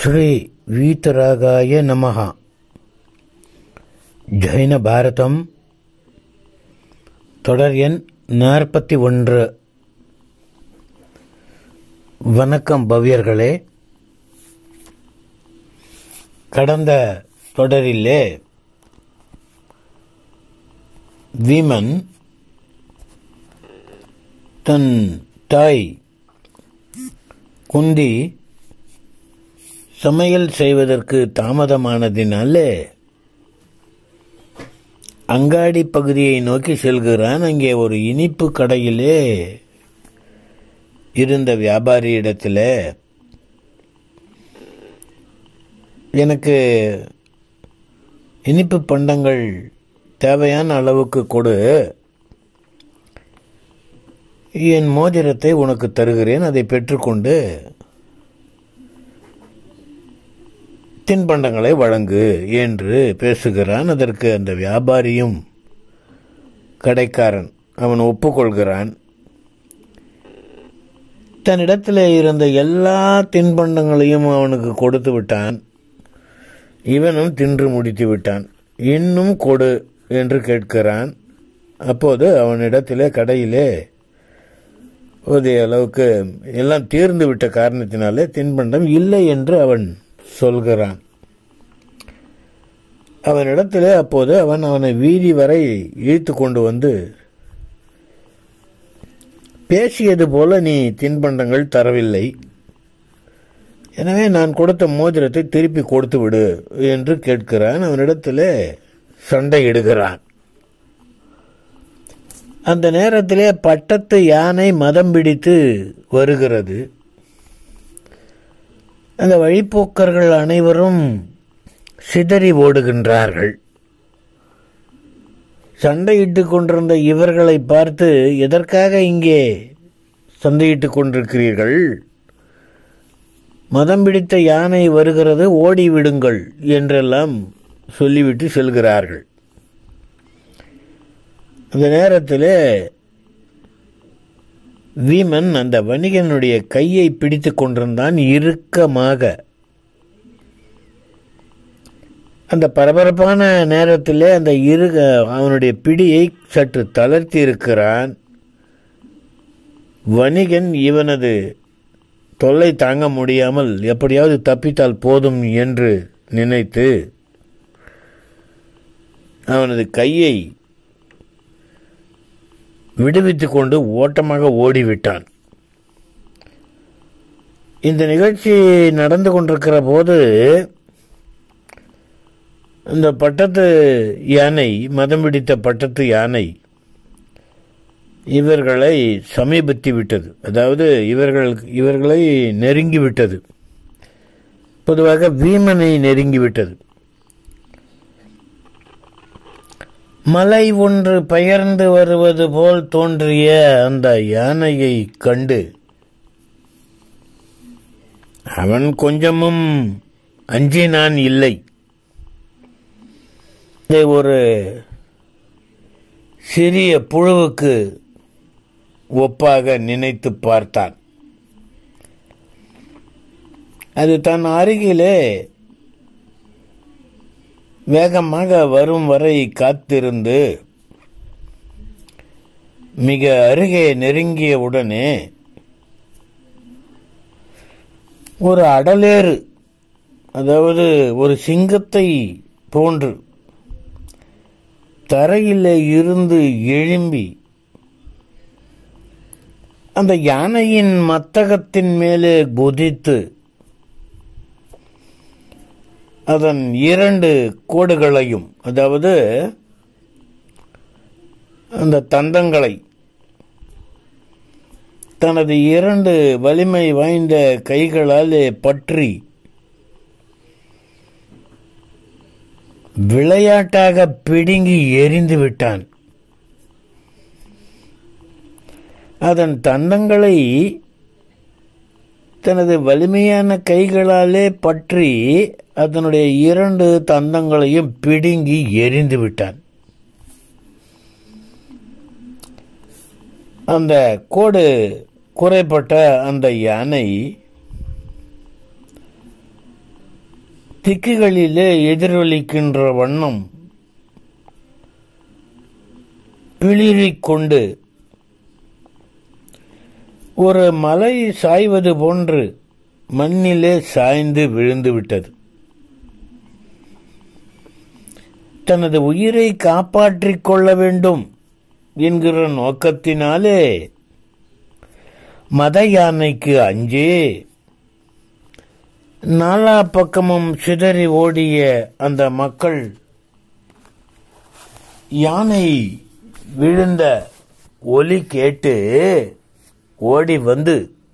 ஸ்ரீ வீத்தராகாய நமஹ ஜைன பாரதம் தொடர் எண் நாற்பத்தி ஒன்று வணக்கம் பவ்யர்களே கடந்த தொடரிலே வீமன் தன் தாய் குந்தி சமையல் செய்வதற்கு தாமதமானதினாலே அங்காடி பகுதியை நோக்கி செல்கிறான் அங்கே ஒரு இனிப்பு கடையிலே இருந்த வியாபாரியிடத்தில் எனக்கு இனிப்பு பண்டங்கள் தேவையான அளவுக்கு கொடு என் மோதிரத்தை உனக்கு தருகிறேன் அதை பெற்றுக்கொண்டு தின்பண்டங்களை வழங்கு என்று பேசுகிறான் அதற்கு அந்த வியாபாரியும் கடைக்காரன் அவன் ஒப்புக்கொள்கிறான் தன்னிடத்தில் இருந்த எல்லா தின்பண்டங்களையும் அவனுக்கு கொடுத்து விட்டான் இவனும் தின்று முடித்து விட்டான் இன்னும் கொடு என்று கேட்கிறான் அப்போது அவனிடத்திலே கடையிலே போதிய அளவுக்கு எல்லாம் தீர்ந்து விட்ட காரணத்தினாலே தின்பண்டம் இல்லை என்று அவன் சொல்கிறான் அவனிடத்திலே அப்போது அவன் அவனை வீதி வரை இழுத்து கொண்டு வந்து பேசியது போல நீ தின்பண்டங்கள் தரவில்லை எனவே நான் கொடுத்த மோதிரத்தை திருப்பி கொடுத்து விடு என்று கேட்கிறான் அவனிடத்திலே சண்டையிடுகிறான் அந்த நேரத்திலே பட்டத்து யானை மதம் பிடித்து வருகிறது அந்த வழிப்போக்கர்கள் அனைவரும் சிதறி ஓடுகின்றார்கள் சண்டையிட்டு கொண்டிருந்த இவர்களை பார்த்து எதற்காக இங்கே சண்டையிட்டு கொண்டிருக்கிறீர்கள் மதம் பிடித்த யானை வருகிறது ஓடிவிடுங்கள் என்றெல்லாம் சொல்லிவிட்டு செல்கிறார்கள் அந்த நேரத்தில் வீமன் அந்த வணிகனுடைய கையை பிடித்து கொண்டிருந்தான் இறுக்கமாக அந்த பரபரப்பான நேரத்தில் அந்த இரு அவனுடைய பிடியை சற்று தளர்த்தி இருக்கிறான் வணிகன் இவனது தொல்லை தாங்க முடியாமல் எப்படியாவது தப்பித்தால் போதும் என்று நினைத்து அவனது கையை விடுவித்து கொண்டு ஓட்டமாக ஓடிவிட்டான் இந்த நிகழ்ச்சி நடந்து கொண்டிருக்கிற போது இந்த பட்டத்து யானை மதம் பிடித்த பட்டத்து யானை இவர்களை சமீபத்தி விட்டது அதாவது இவர்கள் இவர்களை நெருங்கி விட்டது பொதுவாக வீமனை நெருங்கி விட்டது மலை ஒன்று பெயர்ந்து வருவது போல் தோன்றிய அந்த யானையை கண்டு அவன் கொஞ்சமும் அஞ்சினான் இல்லை இதை ஒரு சிறிய புழுவுக்கு ஒப்பாக நினைத்து பார்த்தான் அது தன் அருகிலே வேகமாக வரும் வரை காத்திருந்து மிக அருகே நெருங்கிய உடனே ஒரு அடலேறு அதாவது ஒரு சிங்கத்தை போன்று தரையில் இருந்து எழும்பி அந்த யானையின் மத்தகத்தின் மேலே குதித்து அதன் இரண்டு கோடுகளையும் அதாவது அந்த தந்தங்களை தனது இரண்டு வலிமை வாய்ந்த கைகளால் பற்றி விளையாட்டாக பிடுங்கி எரிந்து விட்டான் அதன் தந்தங்களை தனது வலிமையான கைகளாலே பற்றி அதனுடைய இரண்டு தந்தங்களையும் பிடுங்கி எரிந்து விட்டான் அந்த கோடு குறைப்பட்ட அந்த யானை திக்குகளிலே எதிரொலிக்கின்ற வண்ணம் பிளிரிக் கொண்டு ஒரு மலை சாய்வது போன்று மண்ணிலே சாய்ந்து விழுந்து விட்டது தனது உயிரை காப்பாற்றிக் கொள்ள வேண்டும் என்கிற நோக்கத்தினாலே மத யானைக்கு அஞ்சே நாலா பக்கமும் சிதறி ஓடிய அந்த மக்கள் யானை விழுந்த ஒலி கேட்டு ஓடி வந்து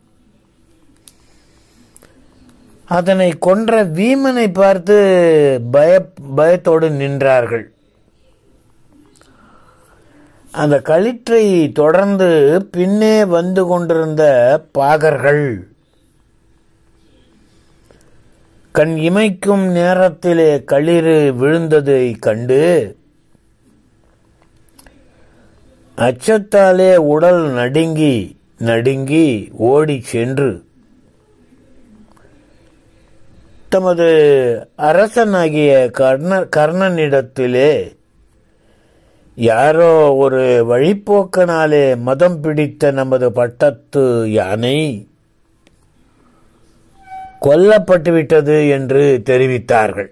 அதனை கொன்ற வீமனை பார்த்து பய பயத்தோடு நின்றார்கள் அந்த களிற்றை தொடர்ந்து பின்னே வந்து கொண்டிருந்த பாகர்கள் கண் இமைக்கும் நேரத்திலே களிறு விழுந்ததை கண்டு அச்சத்தாலே உடல் நடுங்கி நடுங்கி ஓடி சென்று தமது அரசனாகிய கர்ண கர்ணனிடத்திலே யாரோ ஒரு வழிப்போக்கனாலே மதம் பிடித்த நமது பட்டத்து யானை கொல்லப்பட்டுவிட்டது என்று தெரிவித்தார்கள்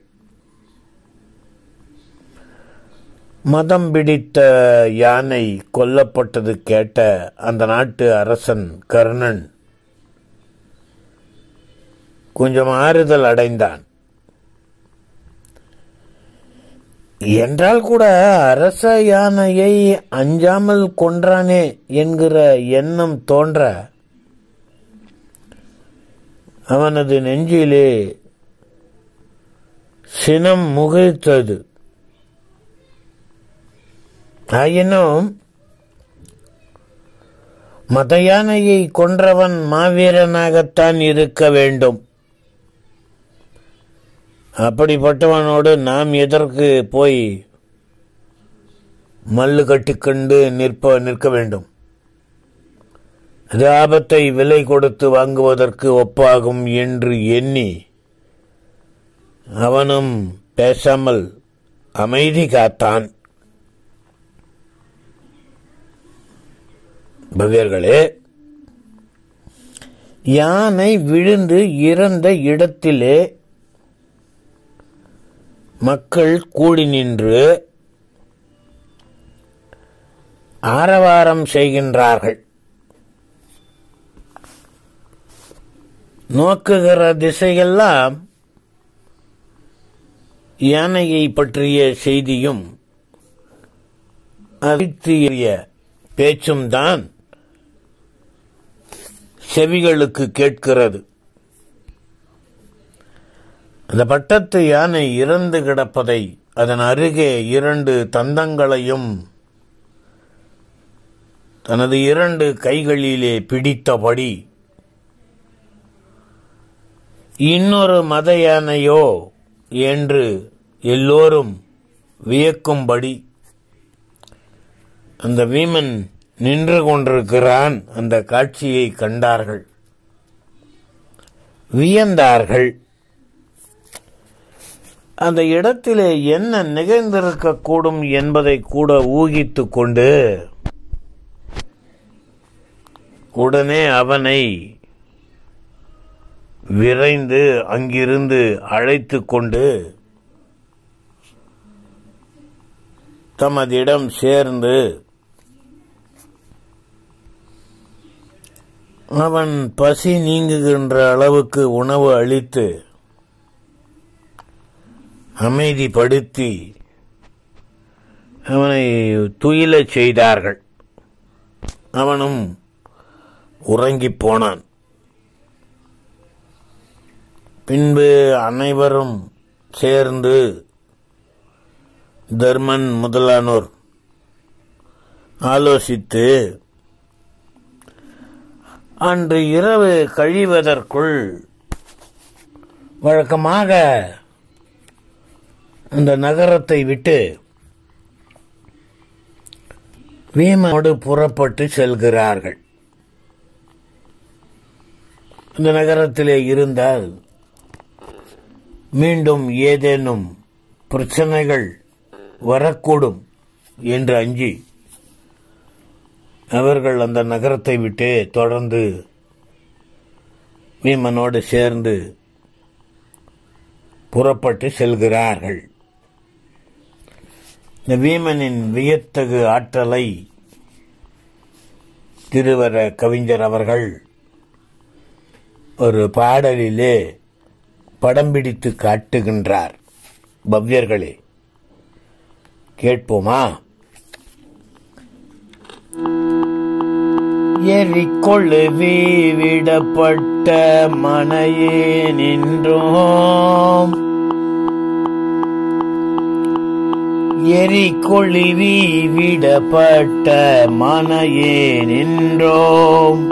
மதம் பிடித்த யானை கொல்லப்பட்டது கேட்ட அந்த நாட்டு அரசன் கர்ணன் கொஞ்சம் ஆறுதல் அடைந்தான் என்றால் கூட அரச யானையை அஞ்சாமல் கொன்றானே என்கிற எண்ணம் தோன்ற அவனது நெஞ்சிலே சினம் முகிழ்த்தது ஆயினும் மத யானையை கொன்றவன் மாவீரனாகத்தான் இருக்க வேண்டும் அப்படிப்பட்டவனோடு நாம் எதற்கு போய் மல்லு கட்டிக்கொண்டு நிற்ப நிற்க வேண்டும் அது ஆபத்தை விலை கொடுத்து வாங்குவதற்கு ஒப்பாகும் என்று எண்ணி அவனும் பேசாமல் அமைதி காத்தான் பவ்யர்களே யானை விழுந்து இறந்த இடத்திலே மக்கள் கூடி நின்று ஆரவாரம் செய்கின்றார்கள் நோக்குகிற திசையெல்லாம் யானையை பற்றிய செய்தியும் அதிர்ச்சிய பேச்சும் தான் செவிகளுக்கு கேட்கிறது அந்த பட்டத்து யானை இறந்து கிடப்பதை அதன் அருகே இரண்டு தந்தங்களையும் தனது இரண்டு கைகளிலே பிடித்தபடி இன்னொரு மத யானையோ என்று எல்லோரும் வியக்கும்படி அந்த வீமன் நின்று கொண்டிருக்கிறான் அந்த காட்சியை கண்டார்கள் வியந்தார்கள் அந்த இடத்திலே என்ன நிகழ்ந்திருக்கக்கூடும் என்பதை கூட ஊகித்துக் கொண்டு உடனே அவனை விரைந்து அங்கிருந்து அழைத்து கொண்டு தமதிடம் சேர்ந்து அவன் பசி நீங்குகின்ற அளவுக்கு உணவு அளித்து அமைதிப்படுத்தி அவனை துயிலச் செய்தார்கள் அவனும் உறங்கிப் போனான் பின்பு அனைவரும் சேர்ந்து தர்மன் முதலானோர் ஆலோசித்து அன்று இரவு கழிவதற்குள் வழக்கமாக அந்த நகரத்தை விட்டு வீமனோடு புறப்பட்டு செல்கிறார்கள் இந்த நகரத்திலே இருந்தால் மீண்டும் ஏதேனும் பிரச்சனைகள் வரக்கூடும் என்று அஞ்சி அவர்கள் அந்த நகரத்தை விட்டு தொடர்ந்து வீமனோடு சேர்ந்து புறப்பட்டு செல்கிறார்கள் இந்த வீமனின் வியத்தகு ஆற்றலை திருவர கவிஞர் அவர்கள் ஒரு பாடலிலே படம் பிடித்து காட்டுகின்றார் பவ்யர்களே கேட்போமா எரிக்கொள்ளுவி விடப்பட்ட மனையே நின்றோம் எரிக்கொள்ளுவி விடப்பட்ட மனையே நின்றோம்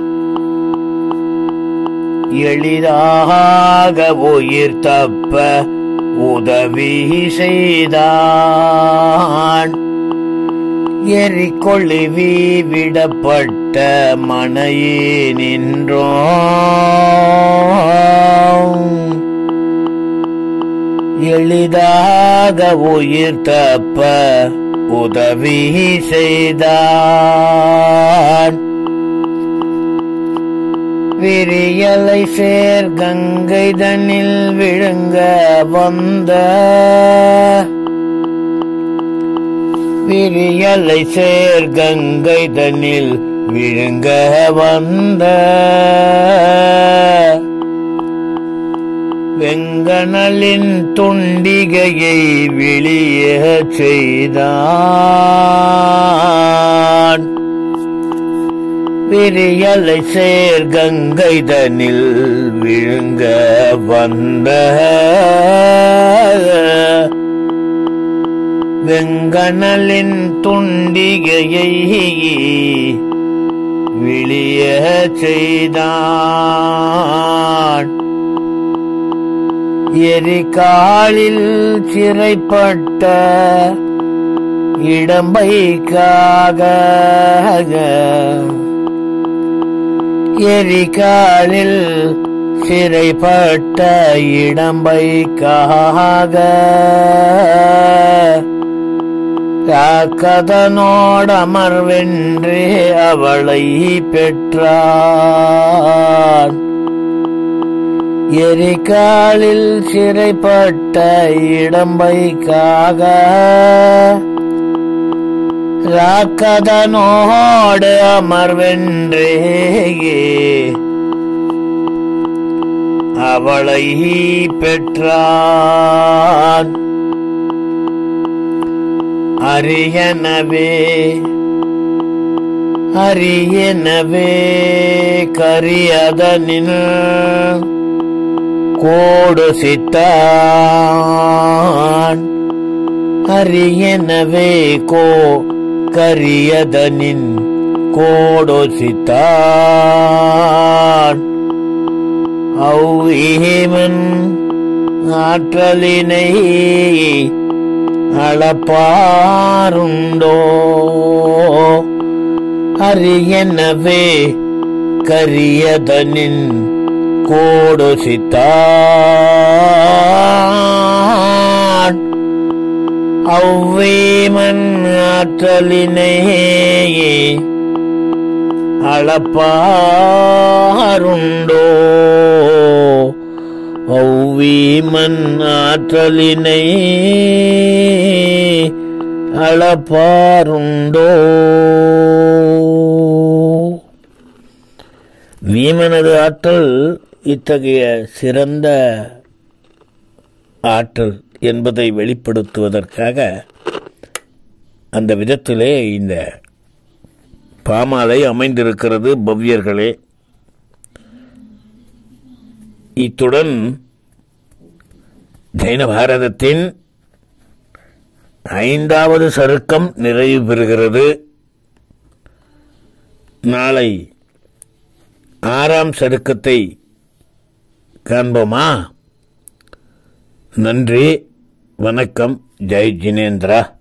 எளிதாக உயிர் தப்ப உதவி செய்தான் எரிக்கொள்ளுவி விடப்பட்ட மனையே நின்றோம் எளிதாக உயிர் தப்ப உதவி செய்தான் விரியலை சேர் கங்கை தன்னில் விழுங்க வந்த விரியலை சேர் கங்கை தன்னில் விழுங்க வந்த வெங்கனலின் துண்டிகையை வெளிய செய்தான் விரியலை சேர் கங்கை தனில் விழுங்க வந்த வெங்கனலின் துண்டிகையை விழிய செய்தான் எரிகாலில் சிறைப்பட்ட இடம்பைக்காக எரிகாலில் சிறைப்பட்ட இடம்பைக்காக காக்கதனோடமர்வென்றே அவளை பெற்றான் எரிகாலில் சிறைப்பட்ட இடம்பைக்காக ராக்கதனோடு அமர்வென்றே அவளை பெற்றான் அரியனவே அரியனவே கரியதனின் கோடு சித்தான் அரியனவே கோ கரியதனின் கோடு சித்தான் அவ்வீமன் ஆற்றலினை அளப்பாருண்டோ அரியனவே கரியதனின் கோடு சித்தான் அவ்வீமன் ஆற்றலினை அளப்பாருண்டோ ஒவ்வீமன் ஆற்றலினை அளப்பாருண்டோ வீமனது ஆற்றல் இத்தகைய சிறந்த ஆற்றல் என்பதை வெளிப்படுத்துவதற்காக அந்த விதத்திலே இந்த பாமாலை அமைந்திருக்கிறது பவ்யர்களே இத்துடன் ஜெயின பாரதத்தின் ஐந்தாவது சருக்கம் நிறைவு பெறுகிறது நாளை ஆறாம் சருக்கத்தை காண்போமா நன்றி வணக்கம் ஜெய் ஜினேந்திரா